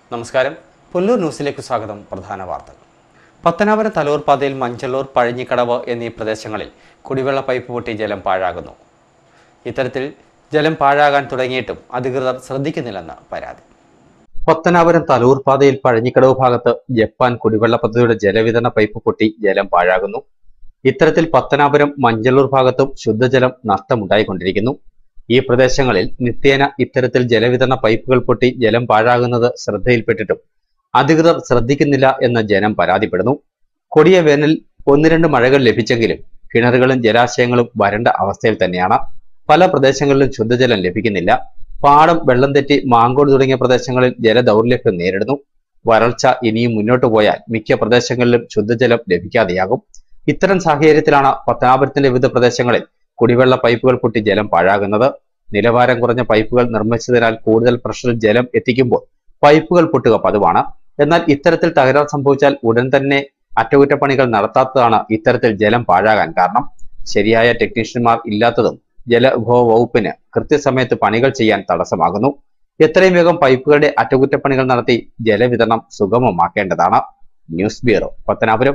നമസ്കാരം പുല്ലൂർ ന്യൂസിലേക്ക് സ്വാഗതം പ്രധാന വാർത്തകൾ പത്തനാപുരം തലൂർ പാതയിൽ മഞ്ചള്ളൂർ പഴഞ്ഞിക്കടവ് എന്നീ പ്രദേശങ്ങളിൽ കുടിവെള്ള പൈപ്പ് പൊട്ടി ജലം പാഴാകുന്നു ഇത്തരത്തിൽ ജലം പാഴാകാൻ തുടങ്ങിയിട്ടും അധികൃതർ ശ്രദ്ധിക്കുന്നില്ലെന്ന് പരാതി പത്തനാപുരം തലൂർ പാതയിൽ പഴഞ്ഞിക്കടവ് ഭാഗത്ത് ജപ്പാൻ കുടിവെള്ള പദ്ധതിയുടെ ജലവിതരണ പൈപ്പ് പൊട്ടി ജലം പാഴാകുന്നു ഇത്തരത്തിൽ പത്തനാപുരം മഞ്ചള്ളൂർ ഭാഗത്തും ശുദ്ധജലം നഷ്ടമുണ്ടായിക്കൊണ്ടിരിക്കുന്നു ഈ പ്രദേശങ്ങളിൽ നിത്യേന ഇത്തരത്തിൽ ജലവിതരണ പൈപ്പുകൾ പൊട്ടി ജലം പാഴാകുന്നത് ശ്രദ്ധയിൽപ്പെട്ടിട്ടും അധികൃതർ ശ്രദ്ധിക്കുന്നില്ല എന്ന് ജനം പരാതിപ്പെടുന്നു കൊടിയ വേനൽ ഒന്ന് രണ്ട് മഴകൾ ലഭിച്ചെങ്കിലും കിണറുകളും ജലാശയങ്ങളും വരണ്ട അവസ്ഥയിൽ തന്നെയാണ് പല പ്രദേശങ്ങളിലും ശുദ്ധജലം ലഭിക്കുന്നില്ല പാടം വെള്ളം തെറ്റി മാങ്കോട് തുടങ്ങിയ പ്രദേശങ്ങളിൽ ജലദൗർലഭ്യം നേരിടുന്നു വരൾച്ച ഇനിയും മുന്നോട്ട് പോയാൽ മിക്ക പ്രദേശങ്ങളിലും ശുദ്ധജലം ലഭിക്കാതെയാകും ഇത്തരം സാഹചര്യത്തിലാണ് പത്തനാപുരത്തിന്റെ വിവിധ പ്രദേശങ്ങളിൽ കുടിവെള്ള പൈപ്പുകൾ പൊട്ടി ജലം പാഴാകുന്നത് നിലവാരം കുറഞ്ഞ പൈപ്പുകൾ നിർമ്മിച്ചതിനാൽ കൂടുതൽ പ്രഷറിൽ ജലം എത്തിക്കുമ്പോൾ പൈപ്പുകൾ പൊട്ടുക പതിവാണ് എന്നാൽ ഇത്തരത്തിൽ തകരാർ സംഭവിച്ചാൽ ഉടൻ തന്നെ അറ്റകുറ്റപ്പണികൾ നടത്താത്തതാണ് ഇത്തരത്തിൽ ജലം പാഴാകാൻ കാരണം ശരിയായ ടെക്നീഷ്യന്മാർ ഇല്ലാത്തതും ജലവിഭവ വകുപ്പിന് കൃത്യസമയത്ത് പണികൾ ചെയ്യാൻ തടസ്സമാകുന്നു എത്രയും വേഗം പൈപ്പുകളുടെ അറ്റകുറ്റപ്പണികൾ നടത്തി ജലവിതരണം സുഗമമാക്കേണ്ടതാണ് news bureau Pathanapuram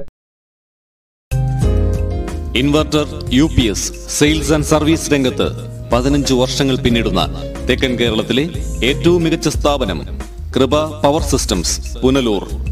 inverter U P S sales and service രംഗത്ത് പതിനഞ്ച് വർഷങ്ങൾ പിന്നിടുന്ന തെക്കൻ കേരളത്തിലെ ഏറ്റവും മികച്ച സ്ഥാപനം കൃപ പവർ സിസ്റ്റംസ് പുനലൂർ